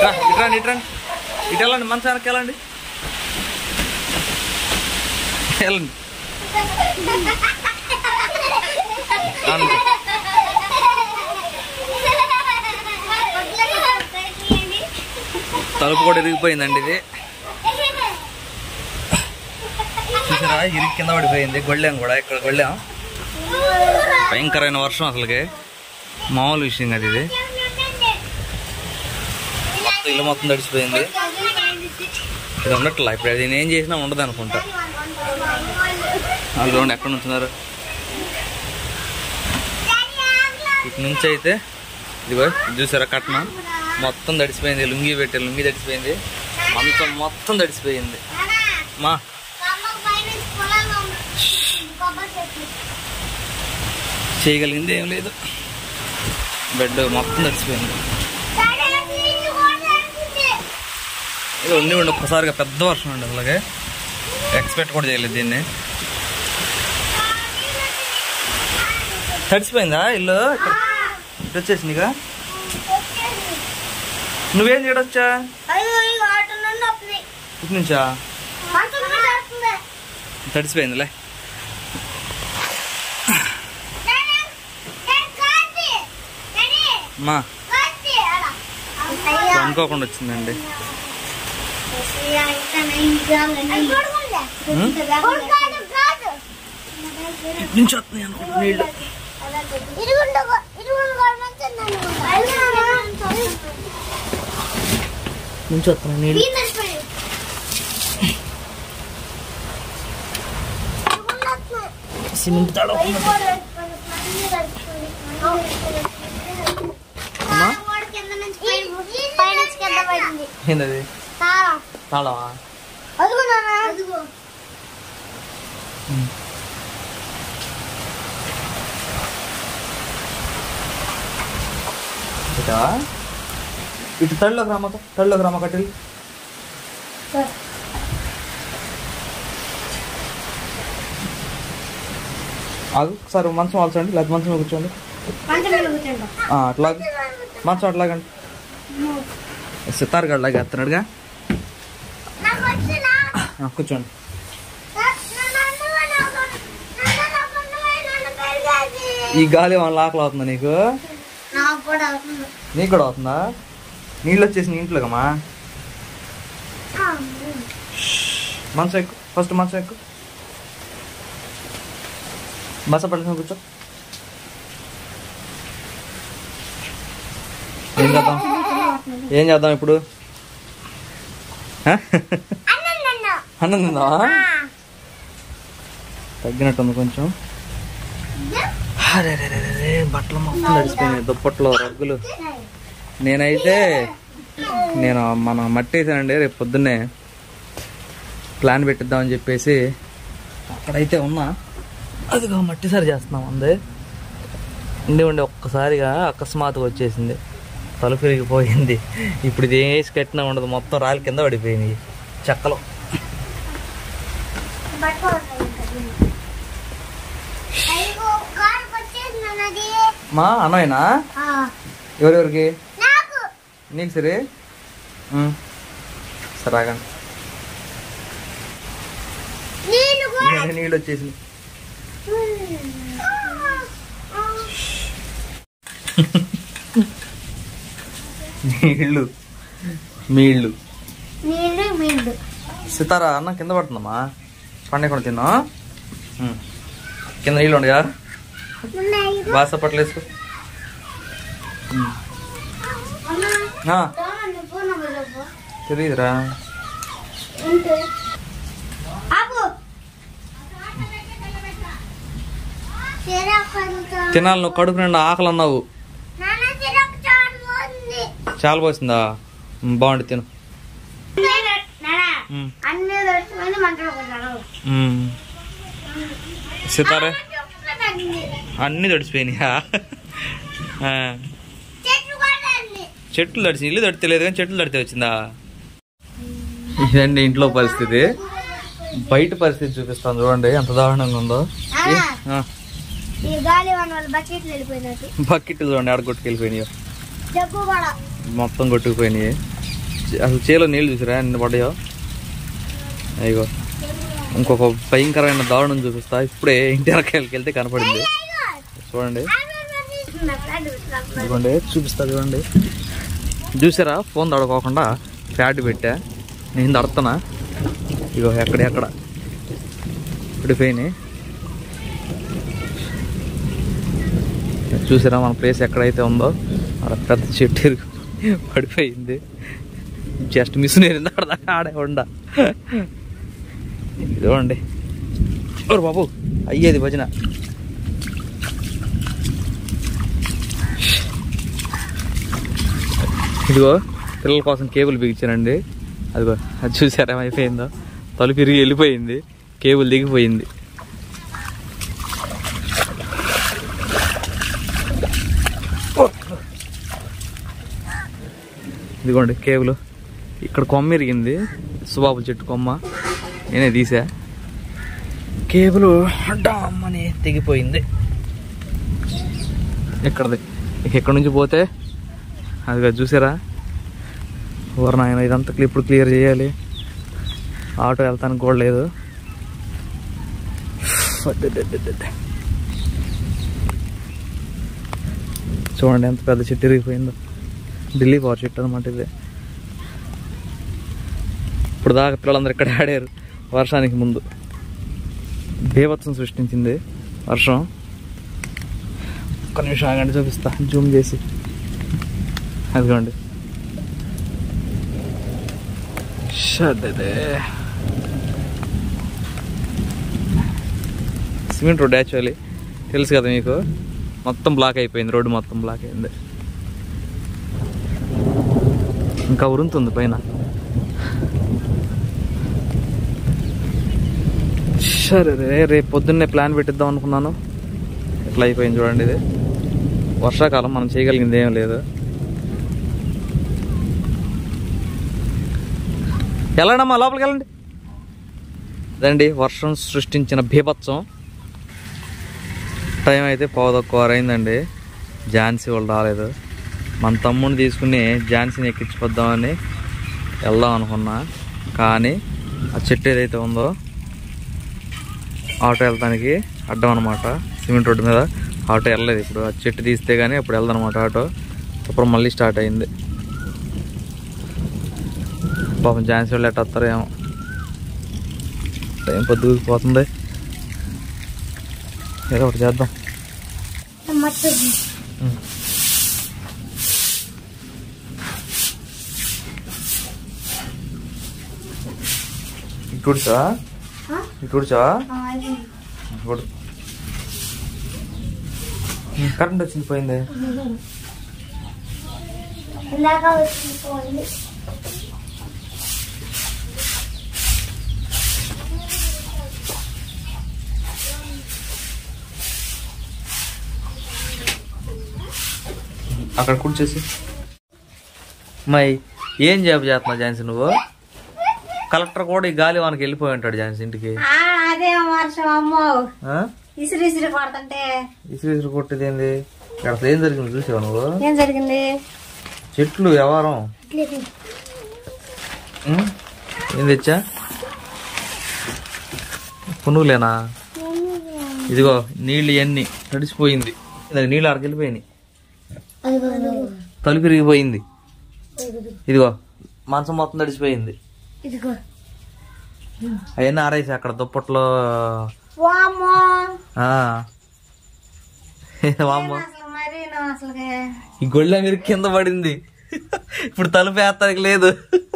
ఇట్రా ఇట్రా ఇట్రా ఇటు వెళ్ళండి మంచి వెనక్కి వెళ్ళండి వెళ్ళండి అంతే తలుపు కూడా ఇరిగిపోయిందండి ఇది చూసారా ఇరిగి కింద పడిపోయింది గొళ్ళాం కూడా ఇక్కడ గొళ్ళాం భయంకరమైన వర్షం అసలుకి మామూలు విషయం కదా ఇది మొత్తం ఇల్లు మొత్తం తడిసిపోయింది ఇది ఉండట్లా ఇప్పుడు అది నేను ఏం చేసినా ఉండదు అనుకుంటా అది చూడండి ఎక్కడ ఉంటున్నారు ఇటు నుంచి అయితే ఇదిగో ఇది చూసారా కట్నం మొత్తం తడిసిపోయింది లుంగి పెట్టి లుంగి తడిసిపోయింది మంచం మొత్తం తడిసిపోయింది మా చేయగలిగింది ఏం లేదు బెడ్ మొత్తం తడిసిపోయింది ఇది ఉండి ఉండి ఒక్కసారిగా పెద్ద వర్షం అండి అలాగే ఎక్స్పెక్ట్ కూడా చేయలేదు దీన్ని తడిసిపోయిందా ఇల్లు ఇక్కడ ఇటు వచ్చేసిందిగా నువ్వేం చేయడొచ్చా ఇటు నుంచా తడిసిపోయిందిలే మా అనుకోకుండా వచ్చిందండి ఇటు నుంచి వస్తున్నాయి అనుకుంటా నీళ్ళు నుంచి వస్తున్నాయి నీళ్ళు సిమెంట్ తడవకుండా అమ్మా ఏంటది తాళవా ఇటా ఇటు తడిలోకి రామక తడిలోకి రామ కట్టెలు ఆగు ఒకసారి మంచం వాల్చండి లేదా మంచం మీద కూర్చోండి ఆ, అట్లా మంచం అట్లాగండి సితార్ గడ్లాగా ఎత్తున్నాడుగా ఆ, కూర్చోండి ఈ గాలి ఏమన్నా ఆకలి అవుతుందా నీకు నాకు కూడా అవుతుంది నీకు కూడా అవుతుందా నీళ్ళు వచ్చేసి నీ ఇంట్లోకమ్మా మంచం ఎక్కు ఫస్ట్ మంచం ఎక్కు బస పడుకుని కూర్చో ఏం చేద్దాం ఏం చేద్దాం ఇప్పుడు హ? అన్నం తిందామా తగ్గినట్టుంది కొంచెం అరెరెరెరెరే, బట్టలు మొత్తం తడిసిపోయినాయి దుప్పట్లో రగ్గులు నేనైతే నేను మన మట్టి వేసానండి రేపు పొద్దున్నే ప్లాన్ పెట్టిద్దామని చెప్పేసి అక్కడైతే ఉన్నా అదిగో మట్టి సరి చేస్తున్నాం అంది ఉండి ఉండి ఒక్కసారిగా అకస్మాత్తుగా వచ్చేసింది తలుపు విరిగిపోయింది ఇప్పుడు ఇది ఏం వేసి కట్టినా ఉండదు మొత్తం రాళ్ళ కింద పడిపోయినాయి చెక్కలు అయ్యో కారు వచ్చేసినది మా అన్నయ్యనా ఎవరెవరికి నాకు నీకు సరే ఉం. సరే ఆగండి నేను కూడా ఇక నీళ్ళు వచ్చేసి నీళ్ళు మీళ్ళు నీళ్ళు మీళ్ళు సితారా అన్నం కింద పడుతుందమ్మా పండకుండా తిన్నా ఉం. కింద నీళ్ళు ఉండగా ఉన్నాయి బాస పట్టలు వేసుకో ఉం. ఆ, నువ్వు నువ్వు తెలియదురా ఏంటి ఆపు సిరప్ అంతా తినాలి నువ్వు కడుపు నిండా ఆకలి అన్నావు నాన్న సిరప్ చాలు ఉంది చాలా పోసిందా ఉం, బాగుంది తిను నాన్న ఉం. అన్ని దొరికిపోయింది మంటలు కొట్టాను ఉం. సితారా అన్నీ తడిసిపోయినాయా ఆ. చెట్లు కూడా అన్ని చెట్లు తడిచి ఇల్లు తడితే కానీ చెట్లు తడితే వచ్చిందా ఇదండి ఇంట్లో పరిస్థితి బయట పరిస్థితి చూపిస్తాను చూడండి ఎంత దారుణంగా ఉందో ఆ. ఈ గాలి వన్ వల్ల బకెట్లు వెళ్ళిపోయినట్టు బకెట్ చూడండి ఆడ కొట్టుకెళ్ళిపోయినాయో జగ్గు కూడా మొత్తం కొట్టుకుపోయినాయి అసలు చేలో నీళ్ళు చూసిరా ఎన్ని పడ్డాయో అయ్యో ఇంకొక భయంకరమైన దారుణం చూపిస్తా ఇప్పుడే ఇంటి వెనకాలకి వెళ్తే కనపడింది చూడండి ఇదిగోండి చూపిస్తా చూడండి చూసారా ఫోన్ తడకోకుండా ప్యాడ్ పెట్టా నేను తడుతున్నా ఇగో ఎక్కడ ఎక్కడ పడిపోయినాయి చూసారా మన ప్లేస్ ఎక్కడైతే ఉందో అక్కడ పెద్ద చెట్టు ఇరుగు పడిపోయింది జస్ట్ మిస్ నేరింది అక్కడ దాకా ఆడే ఉండ ఇదిగోండి ఓరు బాబు అయ్యేది భజన ఇదిగో పిల్లల కోసం కేబుల్ బిగించానండి అదిగో అది చూసారా ఏమైపోయిందో తలుపు ఇరిగి వెళ్ళిపోయింది కేబుల్ దిగిపోయింది ఇదిగోండి కేబుల్ ఇక్కడ కొమ్మ ఇరిగింది సుబాబు చెట్టు కొమ్మ నేనే తీసా కేబుల్ డామ్మని తెగిపోయింది ఇక్కడది ఇక ఎక్కడి నుంచి పోతే అదిగా చూసారా ఎవరు నాయన ఇదంతా క్లి- ఇప్పుడు క్లియర్ చేయాలి ఆటో వెళ్తానికి కూడా లేదు అడ్డడ్డడ్డడ్డ. చూడండి ఎంత పెద్ద చెట్టు ఇరిగిపోయిందో ఢిల్లీ పవర్ చెట్టు అనమాట ఇది ఇప్పుడు దాకా పిల్లలందరూ ఇక్కడ ఆడారు వర్షానికి ముందు బీభత్సం సృష్టించింది వర్షం ఒక్క నిమిషం ఆగండి చూపిస్తా జూమ్ చేసి అదిగోండి షడ్డదే సిమెంట్ రోడ్ యాక్చువల్లీ తెలుసు కదా మీకు మొత్తం బ్లాక్ అయిపోయింది రోడ్డు మొత్తం బ్లాక్ అయింది ఇంకా ఉరుంతుంది పైన సరే రే రేపు పొద్దున్నే ప్లాన్ పెట్టిద్దాం అనుకున్నాను ఎట్లా అయిపోయింది చూడండి ఇది వర్షాకాలం మనం చేయగలిగింది ఏం లేదు వెళ్ళండమ్మా లోపలికి వెళ్ళండి అదండి వర్షం సృష్టించిన బీభత్సం టైం అయితే పావుదక్కువ అయిందండి ఝాన్సీ వాళ్ళు రాలేదు మన తమ్ముడిని తీసుకుని ఝాన్సీని ఎక్కించిపోద్దామని వెళ్దాం అనుకున్నా కానీ ఆ చెట్టు ఏదైతే ఉందో ఆటో వెళ్తానికి అడ్డం అనమాట సిమెంట్ రోడ్డు మీద ఆటో వెళ్ళలేదు ఇప్పుడు ఆ చెట్టు తీస్తే కానీ అప్పుడు వెళ్దనమాట ఆటో అప్పుడు మళ్ళీ స్టార్ట్ అయింది పాపం ఝాన్సీ వాళ్ళు ఎట్ట వస్తారో ఏమో టైం పొద్దుకు పోతుంది ఏదో ఒకటి చేద్దాం మత్తు ఉం. ఇటు ఊడ్చావా? ఇటు ఊడ్చావా? ఊడు. ఉం, కరెంట్ వచ్చింది పోయింది ఇందాక వచ్చింది పోయింది అక్కడ కూర్చేసి మై ఏం జాబ్ చేస్తున్నావు ఝాన్సీ నువ్వు కలెక్టర్ కూడా ఈ గాలి వానికి వెళ్ళిపోయి ఉంటాడు ఝాన్సీ ఇంటికి ఆ, అదే వర్షం అమ్మో ఆ? ఇసురు ఇసురు కొడుతుంటే ఇసురు ఇసురు కొట్టేది ఏంది ఇక్కడ అసలు ఏం జరిగింది చూసావు నువ్వు ఏం జరిగింది చెట్లు వ్యవహారం ఉం? ఏం తెచ్చా పునుగులేనా ఇదిగో నీళ్ళు ఇవన్నీ తడిసిపోయింది ఇదిగో నీళ్ళు ఆడికి వెళ్ళిపోయినాయి తలుపు ఇరిగిపోయింది ఇదిగో మంచం మొత్తం తడిసిపోయింది ఇదిగో అవన్నీ ఆరేసి అక్కడ దుప్పట్లో వామ్మో ఆ. వామ్మో అసలు మరి నువ్వు అసలుకి ఈ గొళ్ళ మీరు కింద పడింది ఇప్పుడు తలుపు వేస్తానికి లేదు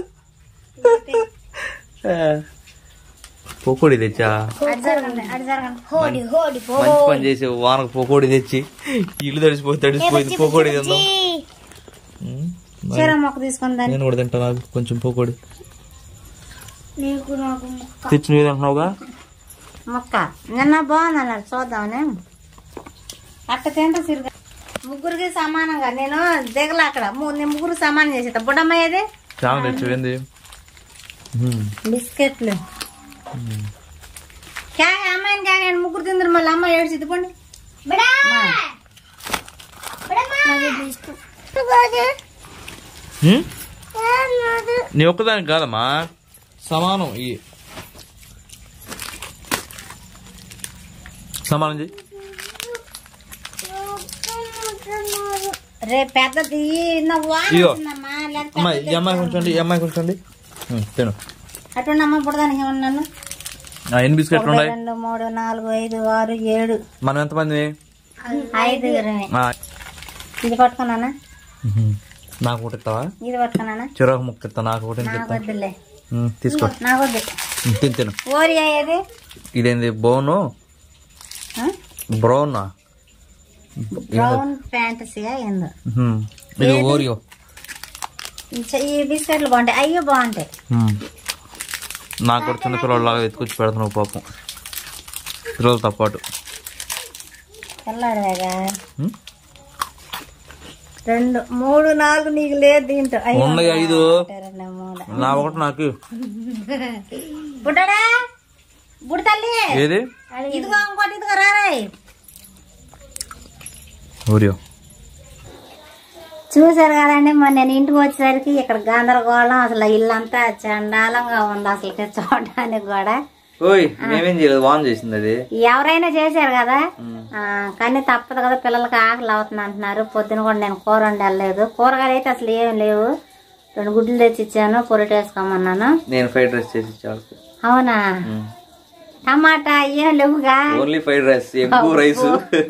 ఆ. పోకోడి తెచ్చా అటు జరగండి అటు జరగండి హోడి హోడి పో మంచి పని చేసి వానకు పోకోడి తెచ్చి ఇల్లు తడిసిపోయి తడిసిపోయింది పోకోడి తిందాం ఉం. మరి చీర మొక్క తీసుకుందా నేను కూడా తింటా నాకు కొంచెం పోకోడి నీకు నాకు తెచ్చి నువ్వు తింటున్నావుగా మొక్క నిన్న బాగుంది అన్నారు చూద్దామని అట్ట తింటా సిరుగా ముగ్గురికి సమానంగా నేను దిగల అక్కడ ము- నేను ముగ్గురు సమానం చేసేది బుడ్డమ్మ ఏది చాలా తెచ్చిపోయింది బిస్కెట్లు క్యాగ అమ్మాయిని క్యాగ ముగ్గురు తిందరు మళ్ళీ అమ్మ ఏడు సిద్దుకోండి నీ ఒక్కదానికి కాదమ్మా సమానం ఈ సమానం చెయ్యి రేపు పెద్దది నువ్వు వాన ఇదిగో. వస్తుందమ్మా, లేకపోతే అమ్మా ఈ అమ్మాయి కొంచండి ఈ అమ్మాయి కొంచండి ఉం, తిను అటుండమ్మా బుడదానికి ఉన్నాను ఆ, ఎన్ని బిస్కెట్లు ఒకటి ఉన్నాయి రెండు మూడు నాలుగు ఐదు ఆరు ఏడు మనం ఎంతమంది ఐదుగురిని ఆ, ఇది పట్టుకున్నానా ఉహుం. నాకు ఒకటి ఇస్తావా ఇది పట్టుకున్నానా చిరాకు ముక్క ఇస్తా నాకు ఒకటి ఎందుకు నాకు ఇస్తావు? వద్దులే ఉం, తీసుకో నాకు వద్దు ఉం, తిను తిను ఓరి అయ్యేది ఇదేంది బోను బ్రౌన్ బ్రౌన్ ఫ్యాంటసీగా ఏందో ఇది ఓరియో ఈ- ఈ బిస్కెట్లు బాగుంటాయి అయ్యో బాగుంటాయి ఉం. నాకు కూడా చిన్న పిల్లలాగా ఎత్తుకొచ్చి పెడుతున్నావు పాపం పిల్లలతో పాటు తెల్లాడవేగా ఉం? రెండు మూడు నాలుగు నీకు లేదు దీంట్లో అయ్యో, ఉన్నాయి ఐదు ఒకటి, రెండు మూడు నా ఒకటి నాకు బుడ్డడా బుడ్డ తల్లి ఏది ఇదిగో ఇంకోటి ఇదిగో రారాయ్ ఓరియో చూసారు కదండి మొన్న నేను ఇంటికి వచ్చేసరికి ఇక్కడ గందరగోళం అసలు ఇల్లంతా చండాలంగా ఉంది అసలు చూడడానికి కూడా ఓయ్ మేమేం చేయలేదు వాన్ చేసింది అది ఎవరైనా చేశారు కదా ఆ, కానీ తప్పదు కదా పిల్లలకి ఆకలి అవుతుంది అంటున్నారు పొద్దున కూడా నేను కూర వండి వెళ్ళలేదు కూరగాయలు అయితే అసలు ఏం లేవు రెండు గుడ్లు తెచ్చి ఇచ్చాను పొరిట వేసుకోమన్నాను నేను ఫ్రైడ్ రైస్ చేసి ఇచ్చాను అవునా టమాటా ఏం లేవుగా ఓన్లీ ఫ్రైడ్ రైస్ ఎక్కువ రైస్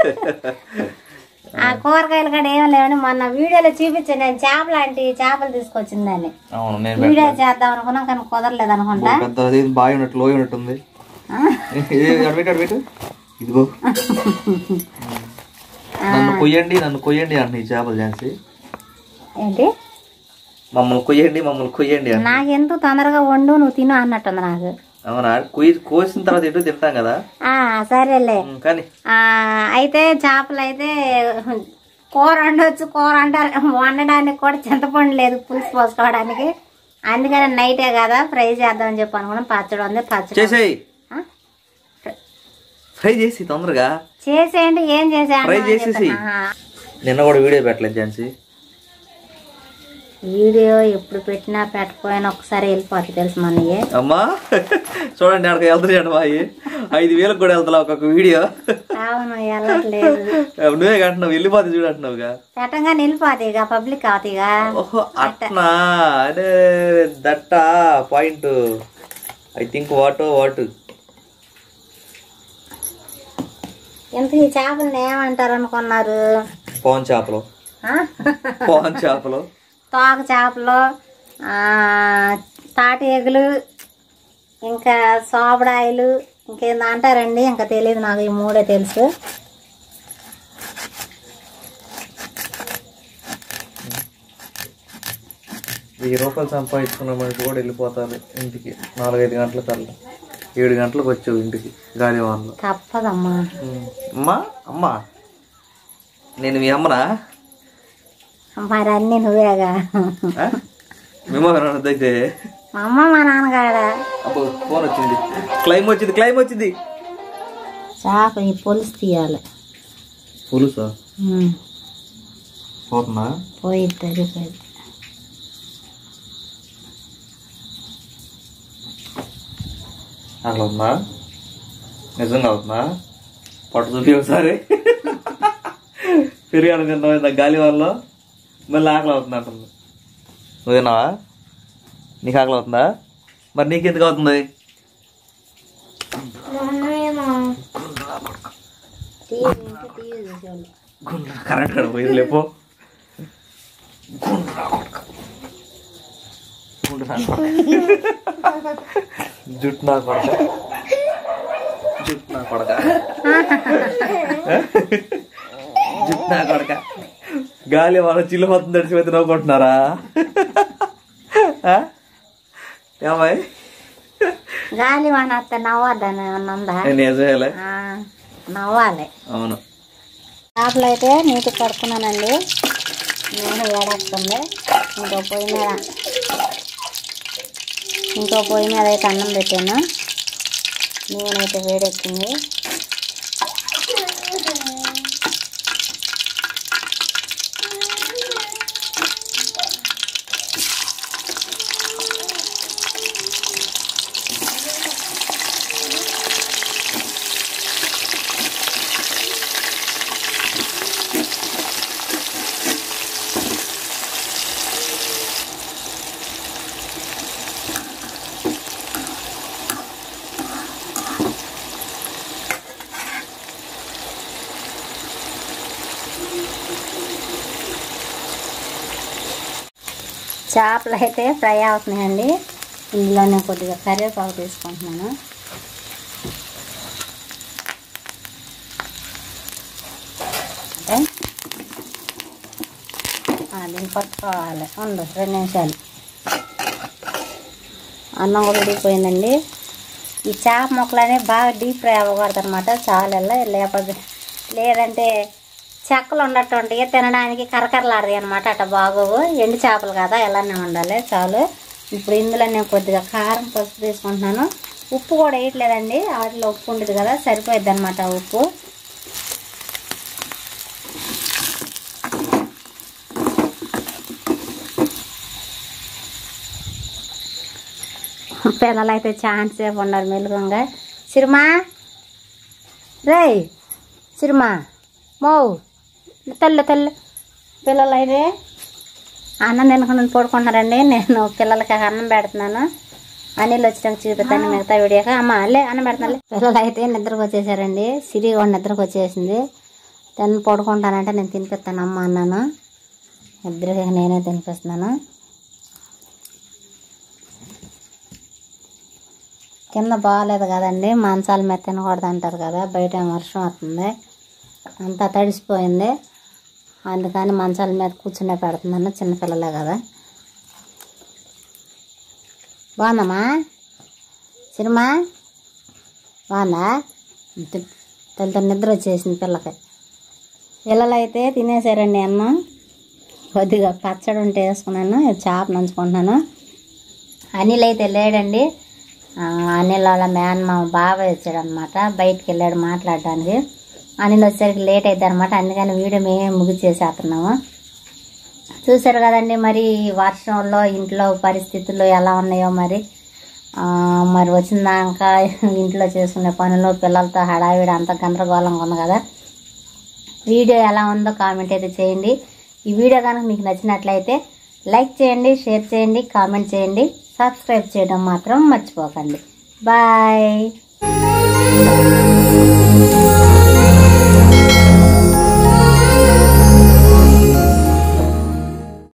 ఆ కూరగాయలు కూడా ఏం లేవని మొన్న వీడియోలో చూపించాను నేను చేప లాంటి చేపలు తీసుకొచ్చిందని అవును నేను వీడియో చేద్దాం అనుకున్నాం కానీ కుదరలేదు అనుకుంటా పెద్ద అది బాగా ఉన్నట్టు లోయ ఉన్నట్టుంది ఆ? ఇది అడబెట్టు అడబెట్టు ఇదిగో నన్ను కొయ్యండి నన్ను కొయ్యండి అంట ఈ చేపలు చేసి ఏంటి మమ్మల్ని కొయ్యండి మమ్మల్ని కొయ్యండి అంట నాకెందుకు తొందరగా వండు నువ్వు తిను అన్నట్టుంది నాకు అవునా కొయ్యి కోసిన తర్వాత ఎటు తింటాం కదా ఆ సరేలే ఉమ్, కానీ ఆ, అయితే చేపలు అయితే కూర వండొచ్చు కూర వండాలి వండడానికి కూడా చింతపండు లేదు పులుసు పోసుకోవడానికి అందుకని నైటే కదా ఫ్రై చేద్దామని చెప్పి అనుకున్నాం పచ్చడి ఉంది పచ్చడి చేసేయి ఆ? ఫ్రై చేసి తొందరగా చేసేయండి ఏం చేసే Fry చేసేసి. నిన్న కూడా వీడియో పెట్టలేదు ఝాన్సీ వీడియో ఎప్పుడు పెట్టినా పెట్టకపోయినా ఒకసారి వెళ్ళిపోతుంది తెలుసు మనకి అమ్మా చూడండి అక్కడికి వెళ్తున్నాడు మా అయ్యి. ఐదు వేలకు కూడా వెళ్తా ఒక్కొక్క వీడియో అవును వెళ్ళట్లేదు నువ్వే అంటున్నావు వెళ్ళిపోతే చూడు అంటున్నావుగా పెట్టంగానే వెళ్ళిపోతాయి ఇక పబ్లిక్ అవుతాయిగా ఓహో అట్నా అదే that point I think what what ఇంత ఈ చేపలను ఏమంటారు అనుకున్నారు పవన్ చేపలు ఆ? పవన్ చేపలు తోక చేపలు ఆ, తాటి ఎగులు ఇంకా సోబడాయిలు ఇంకేందో అంటారండి ఇంకా తెలియదు నాకు ఈ మూడే తెలుసు వెయ్యి రూపాయలు సంపాదించుకున్న మనిషి కూడా వెళ్ళిపోతారు ఇంటికి నాలుగైదు గంటల కల్లా ఏడు గంటలకు వచ్చావు ఇంటికి గాలివాన్లో తప్పదమ్మా అమ్మా అమ్మా నేను మీ అమ్మనా మరి అన్ని నువ్వేగా ఆ? మేము అయితే మా అమ్మ మా నాన్నగాడ అబ్బో ఫోన్ వచ్చింది క్లైమ్ వచ్చింది క్లైమ్ వచ్చింది చేప ఈ పులుసు తీయాలి పులుసా ఉమ్, పోతుందా పోయి తగ్గిపోయింది అట్లా ఉందా నిజంగా అవుతుందా పట్టు చూపి ఒకసారి పెరిగాను తింటాం గాలి వల్ల మళ్ళీ ఆకలి అవుతుంది అంటుంది నువ్వు తిన్నావా నీకు ఆకలి అవుతుందా మరి నీకు ఎందుకు అవుతుంది టీవీ ఉంటే టీవీ చూసేవాళ్ళు కరెంట్ కాడ పోయింది లేపో జుట్టు నా కొడక జుట్టు నా కొడక జుట్టు నా కొడక గాలి వాళ్ళ చిల్లు మొత్తం తడిచిపోతే నవ్వుకుంటున్నారా ఆ? ఏమాయ్ గాలి వాన వస్తే నవ్వద్దని అన్నందా నిజమేలే ఆ, నవ్వాలి అవును చేపలు అయితే నీటి కడుక్కున్నానండి నేను ఏడేస్తుంది ఇంకో పొయ్యి మీద ఇంకో పొయ్యి మీద అయితే అన్నం పెట్టాను నేనైతే వేడెక్కింది చేపలు అయితే ఫ్రై అవుతున్నాయండి ఇందులో నేను కొద్దిగా కరివేపాకు తీసుకుంటున్నాను అంటే ఆ, దీన్ని పట్టుకోవాలి ఉండు రెండు నిమిషాలు అన్నం కూడా ఉడికిపోయిందండి ఈ చేప ముక్కలు అనేవి బాగా డీప్ ఫ్రై అవ్వకూడదు అనమాట చాలల్లా లేకపోతే లేదంటే చెక్కలు ఉండట్టు ఉంటాయి తినడానికి కరకరలాడతాయి అనమాట అట్లా బాగోవు ఎండు చేపలు కదా ఎలానే ఉండాలి చాలు ఇప్పుడు ఇందులో నేను కొద్దిగా కారం పసుపు తీసుకుంటున్నాను ఉప్పు కూడా వేయట్లేదండి వాటిలో ఉప్పు ఉండదు కదా సరిపోద్ది అనమాట ఉప్పు పిల్లలు అయితే ఛాన్స్ సేపు ఉన్నారు మెలుగుంగా సిరిమా రేయ్ సిరిమా మో తెల్ల తెల్ల పిల్లలు అయితే అన్నం తినకుండా పడుకుంటున్నారండి నేను పిల్లలకి అన్నం పెడుతున్నాను అనిల్ వచ్చినాక చూపిస్తాను మిగతా వీడియోకి అమ్మ లే అన్నం పెడుతున్నాను పిల్లలు అయితే నిద్రకు వచ్చేసారండి సిరి కూడా నిద్రకు వచ్చేసింది తిన్న పడుకుంటానంటే నేను తినిపిస్తాను అమ్మ అన్నాను ఇద్దరికి నేనే తినిపిస్తున్నాను కింద బాగాలేదు కదండి మంచాల మీద తినకూడదు అంటారు కదా బయట వర్షం వస్తుంది అంతా తడిసిపోయింది అందుకని మంచాల మీద కూర్చునే పెడుతున్నాను చిన్నపిల్లలే కదా బాగుందమ్మా సినిమా బాగుందా తల్లితో నిద్ర వచ్చేసింది పిల్లకి పిల్లలు అయితే తినేసారండి అన్నం కొద్దిగా పచ్చడి ఉంటే వేసుకున్నాను చేప నంచుకుంటున్నాను అనిల్ అయితే లేడండి ఆ, అనిల్ వాళ్ళ మ్యాన్ మా బావ వచ్చాడనమాట బయటికి వెళ్ళాడు మాట్లాడడానికి అనిల్ వచ్చేసరికి లేట్ అవుతుంది అనమాట అందుకని వీడియో మేమే ముగిచేసేస్తున్నాము చూసారు కదండి మరి ఈ వర్షంలో ఇంట్లో పరిస్థితులు ఎలా ఉన్నాయో మరి ఆ, మరి వచ్చిందాక ఇంట్లో చేసుకునే పనులు పిల్లలతో హడావిడి అంత గందరగోళంగా ఉంది కదా వీడియో ఎలా ఉందో కామెంట్ అయితే చేయండి ఈ వీడియో కనుక మీకు నచ్చినట్లయితే లైక్ చేయండి షేర్ చేయండి కామెంట్ చేయండి సబ్స్క్రైబ్ చేయడం మాత్రం మర్చిపోకండి బాయ్